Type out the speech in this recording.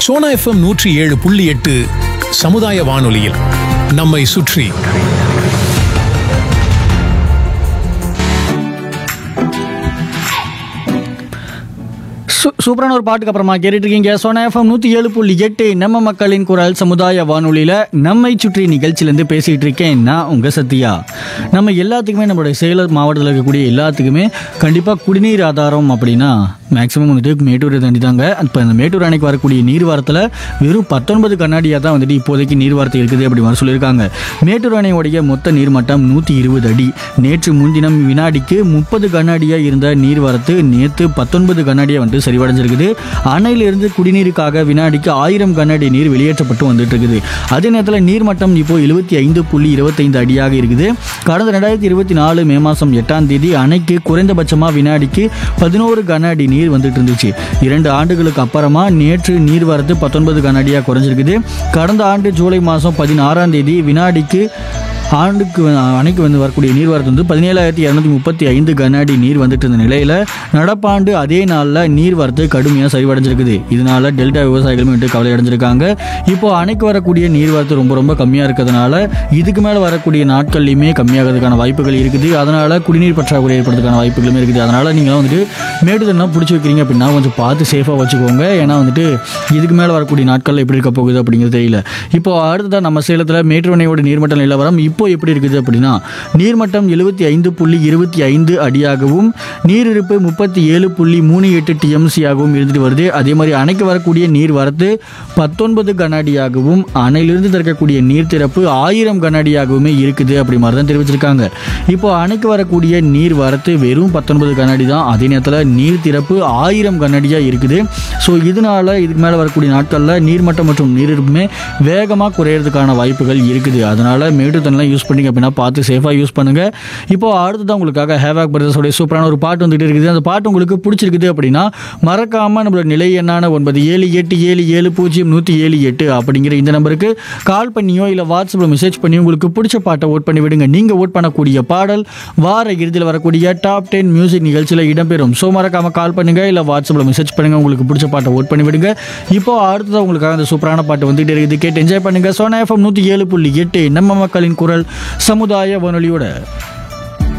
Sona FM நூற்றி ஏழு புள்ளி எட்டு சமுதாய வானொலியில் நம்மை சுற்றி சூ சூப்பரான ஒரு பாட்டுக்கு அப்புறமா கேட்டுட்டு இருக்கீங்க சோனா எஃப்எம் நூற்றி ஏழு புள்ளி எட்டு நம்ம மக்களின் குரல் சமுதாய வானொலியில் நம்மை சுற்றி நிகழ்ச்சியிலேருந்து பேசிகிட்டு இருக்கேன் நான் உங்கள் சத்யா நம்ம எல்லாத்துக்குமே நம்மளுடைய சேலம் மாவட்டத்தில் இருக்கக்கூடிய எல்லாத்துக்குமே கண்டிப்பாக குடிநீர் ஆதாரம் அப்படின்னா மேக்ஸிமம் வந்துட்டு மேட்டூரை தாண்டி தாங்க இப்போ அந்த மேட்டூர் அணைக்கு வரக்கூடிய நீர்வாரத்தில் வெறும் பத்தொன்பது கண்ணாடியாக தான் வந்துட்டு இப்போதைக்கு நீர்வாரத்து இருக்குது அப்படி மாதிரி சொல்லியிருக்காங்க மேட்டூர் அணையோடைய மொத்த நீர்மட்டம் நூற்றி இருபது அடி நேற்று முன்தினம் வினாடிக்கு முப்பது கண்ணாடியாக இருந்த நீர்வரத்து நேற்று பத்தொன்பது கண்ணாடியாக வந்துட்டு சரிவடைஞ்சிருக்குது அணையிலிருந்து குடிநீருக்காக வினாடிக்கு ஆயிரம் கண்ணாடி நீர் வெளியேற்றப்பட்டு வந்துட்டு இருக்குது அதே நேரத்தில் நீர்மட்டம் இப்போ எழுபத்தி ஐந்து புள்ளி இருபத்தைந்து அடியாக இருக்குது கடந்த ரெண்டாயிரத்தி இருபத்தி நாலு மே மாதம் எட்டாம் தேதி அணைக்கு குறைந்தபட்சமாக வினாடிக்கு பதினோரு கன அடி நீர் வந்துட்டு இருந்துச்சு இரண்டு ஆண்டுகளுக்கு அப்புறமா நேற்று நீர்வரத்து பத்தொன்பது கன அடியாக குறைஞ்சிருக்குது கடந்த ஆண்டு ஜூலை மாதம் பதினாறாம் தேதி வினாடிக்கு ஆண்டுக்கு வ- அணைக்கு வந்து வரக்கூடிய நீர்வரத்து வந்து பதினேழாயிரத்தி இரநூத்தி முப்பத்தி ஐந்து கன அடி நீர் வந்துட்டு இருந்த நிலையில் நடப்பாண்டு அதே நாளில் நீர்வரத்து கடுமையாக சரிவடைஞ்சிருக்குது இதனால டெல்டா விவசாயிகளும் வந்துட்டு கவலை அடைஞ்சிருக்காங்க இப்போ அணைக்கு வரக்கூடிய நீர்வரத்து ரொம்ப ரொம்ப கம்மியாக இருக்கிறதுனால இதுக்கு மேலே வரக்கூடிய நாட்கள்லையுமே கம்மியாகிறதுக்கான வாய்ப்புகள் இருக்குது அதனால குடிநீர் பற்றாக்குறை ஏற்படுறதுக்கான வாய்ப்புகளும் இருக்குது அதனால நீங்கள் வந்துட்டு மேட்டுதல்லாம் பிடிச்சி வைக்கிறீங்க அப்படின்னா கொஞ்சம் பார்த்து சேஃபாக வச்சுக்கோங்க ஏன்னா வந்துட்டு இதுக்கு மேலே வரக்கூடிய நாட்களில் எப்படி இருக்க போகுது அப்படிங்கிறது தெரியல இப்போ அடுத்ததாக நம்ம சேலத்தில் மேட்டுவணையோட நீர்மட்ட நிலவரம் இப்போ எப்படி இருக்குது அப்படின்னா நீர்மட்டம் எழுபத்தி ஐந்து புள்ளி இருபத்தி ஐந்து அடியாகவும் நீரிருப்பு முப்பத்தி ஏழு புள்ளி மூணு எட்டு டிஎம்சியாகவும் இருந்துட்டு வருது அதே மாதிரி அணைக்கு வரக்கூடிய நீர் வரத்து பத்தொன்பது கனஅடியாகவும் அணையிலிருந்து திறக்கக்கூடிய நீர் திறப்பு ஆயிரம் கனஅடியாகவுமே இருக்குது அப்படி மாதிரி தான் தெரிவிச்சிருக்காங்க இப்போ அணைக்கு வரக்கூடிய நீர் வரத்து வெறும் பத்தொன்பது கனஅடி தான் அதே நேரத்தில் நீர் திறப்பு ஆயிரம் கனஅடியாக இருக்குது ஸோ இதனால இதுக்கு மேலே வரக்கூடிய நாட்களில் நீர்மட்டம் மற்றும் நீரிருப்புமே வேகமாக குறையிறதுக்கான வாய்ப்புகள் இருக்குது அதனால மேட்டுத்தண்ணெலாம் யூஸ் பண்ணீங்க அப்படின்னா பார்த்து சேஃபாக யூஸ் பண்ணுங்க இப்போ அடுத்ததான் உங்களுக்காக ஹேவாக் பிரதர்ஸோடைய சூப்பரான ஒரு பாட்டு வந்துட்டு இருக்குது அந்த பாட்டு உங்களுக்கு பிடிச்சிருக்குது அப்படின்னா மறக்காம நம்மளோட நிலை எண்ணான ஒன்பது ஏழு எட்டு ஏழு ஏழு பூஜ்ஜியம் நூற்றி ஏழு எட்டு அப்படிங்கிற இந்த நம்பருக்கு கால் பண்ணியோ இல்லை வாட்ஸ்அப்பில் மெசேஜ் பண்ணியோ உங்களுக்கு பிடிச்ச பாட்டை ஓட் பண்ணி விடுங்க நீங்கள் ஓட் பண்ணக்கூடிய பாடல் வார இறுதியில் வரக்கூடிய டாப் டென் மியூசிக் நிகழ்ச்சியில் இடம்பெறும் ஸோ மறக்காம கால் பண்ணுங்க இல்லை வாட்ஸ்அப்பில் மெசேஜ் பண்ணுங்க உங்களுக்கு பிடிச்ச பாட்டை ஓட் பண்ணி விடுங்க இப்போ அடுத்தது உங்களுக்காக அந்த சூப்பரான பாட்டு வந்துட்டு இருக்குது கேட்டு என்ஜாய் பண்ணுங்க சோனா எஃப்எம் நூற்றி ஏழு புள்ளி எட்டு நம்ம மக்களின் குரல் சமுதாய வானொலியோட